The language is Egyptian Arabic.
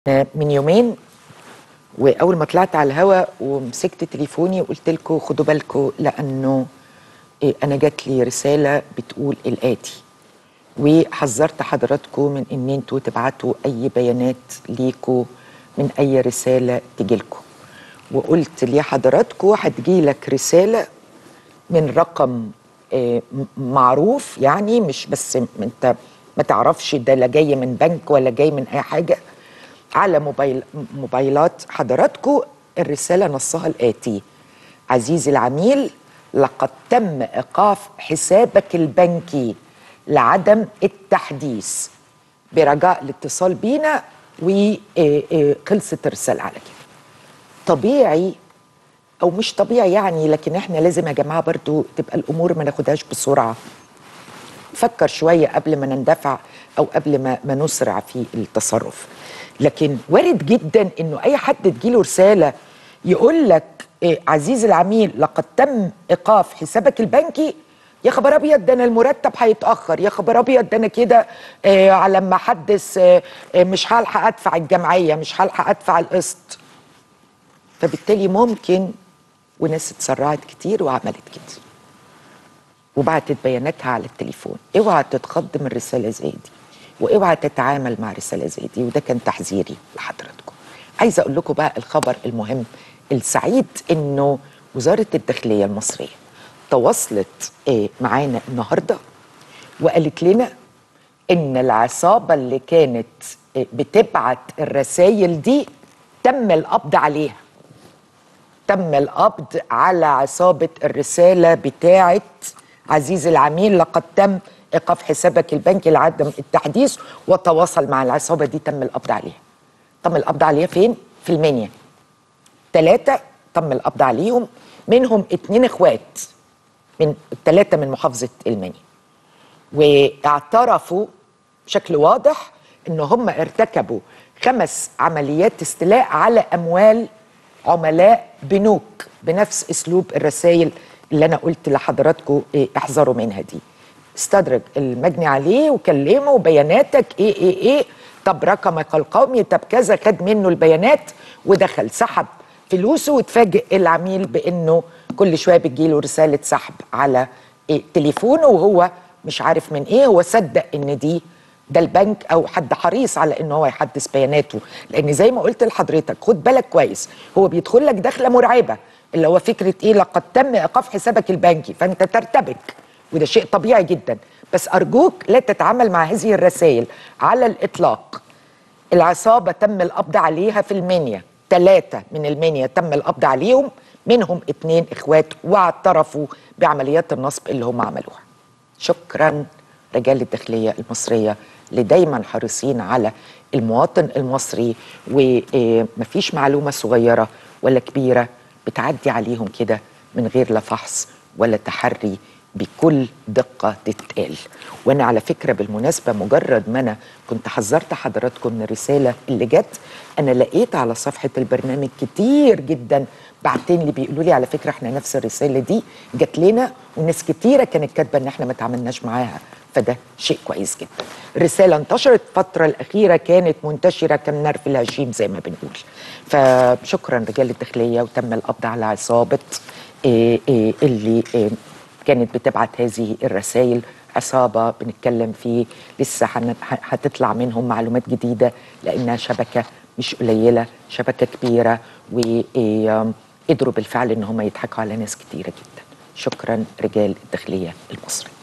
من يومين واول ما طلعت على الهوا ومسكت تليفوني وقلت لكم خدوا بالكم لانه إيه، انا جات لي رساله بتقول الاتي وحذرت حضراتكم من ان انتوا تبعتوا اي بيانات ليكوا من اي رساله تجيلكم وقلت لحضراتكم هتجيلك رساله من رقم آه، م- معروف يعني مش بس م- انت ما تعرفش ده لا جاي من بنك ولا جاي من اي حاجه على موبايل موبايلات حضراتكم الرساله نصها الاتي عزيزي العميل لقد تم ايقاف حسابك البنكي لعدم التحديث برجاء الاتصال بينا وخلصت الرساله على كده طبيعي او مش طبيعي يعني لكن احنا لازم يا جماعه برضو تبقى الامور ما ناخدهاش بسرعه فكر شويه قبل ما نندفع او قبل ما ما نسرع في التصرف لكن وارد جدا انه اي حد تجيله رساله يقول لك إيه عزيزي العميل لقد تم ايقاف حسابك البنكي يا خبر ابيض ده انا المرتب هيتاخر يا خبر ابيض ده انا كده آه على ما احدث آه آه مش هلحق ادفع الجمعيه مش هلحق ادفع القسط فبالتالي ممكن وناس اتسرعت كتير وعملت كده وبعتت بياناتها على التليفون اوعى تتخض من رساله زي دي واوعى تتعامل مع رساله زي دي وده كان تحذيري لحضراتكم عايزه اقول لكم بقى الخبر المهم السعيد انه وزاره الداخليه المصريه تواصلت آه، معانا النهارده وقالت لنا ان العصابه اللي كانت آه، بتبعت الرسائل دي تم القبض عليها تم القبض على عصابة الرسالة بتاعة عزيزي العميل لقد تم إيقاف حسابك البنكي لعدم التحديث وتواصل مع العصابة دي تم القبض عليها تم القبض عليها فين؟ في المنيا ثلاثة تم القبض عليهم منهم اتنين اخوات من الثلاثة من محافظة المنيا واعترفوا بشكل واضح ان هم ارتكبوا خمس عمليات استيلاء على اموال عملاء بنوك بنفس اسلوب الرسائل اللي انا قلت لحضراتكم إيه احذروا منها دي استدرج المجني عليه وكلمه وبياناتك ايه ايه ايه طب رقمك القومي طب كذا خد منه البيانات ودخل سحب فلوسه وتفاجئ العميل بانه كل شويه بتجيله رساله سحب على إيه تليفونه وهو مش عارف من ايه هو صدق ان دي ده البنك او حد حريص على ان هو يحدث بياناته لان زي ما قلت لحضرتك خد بالك كويس هو بيدخل لك دخله مرعبه اللي هو فكره ايه لقد تم ايقاف حسابك البنكي فانت ترتبك وده شيء طبيعي جدا بس ارجوك لا تتعامل مع هذه الرسائل على الاطلاق العصابة تم القبض عليها في المنيا ثلاثة من المنيا تم القبض عليهم منهم اتنين اخوات واعترفوا بعمليات النصب اللي هم عملوها شكرا رجال الداخلية المصرية اللي دايما حريصين على المواطن المصري ومفيش معلومة صغيرة ولا كبيرة بتعدي عليهم كده من غير لا فحص ولا تحري بكل دقة تتقال وأنا على فكرة بالمناسبة مجرد ما أنا كنت حذرت حضراتكم من الرسالة اللي جت أنا لقيت على صفحة البرنامج كتير جدا بعتين لي بيقولوا لي على فكرة احنا نفس الرسالة دي جت لنا وناس كتيرة كانت كاتبة إن احنا ما تعاملناش معاها فده شيء كويس جدا الرسالة انتشرت الفترة الأخيرة كانت منتشرة كالنار في الهشيم زي ما بنقول فشكرا رجال الداخلية وتم القبض على عصابة إيه إيه اللي إيه كانت بتبعت هذه الرسائل عصابة بنتكلم فيه لسه هن- هتطلع منهم معلومات جديدة لأنها شبكة مش قليلة شبكة كبيرة وقدروا بالفعل إن هم يضحكوا على ناس كتيرة جدا شكرا رجال الداخلية المصري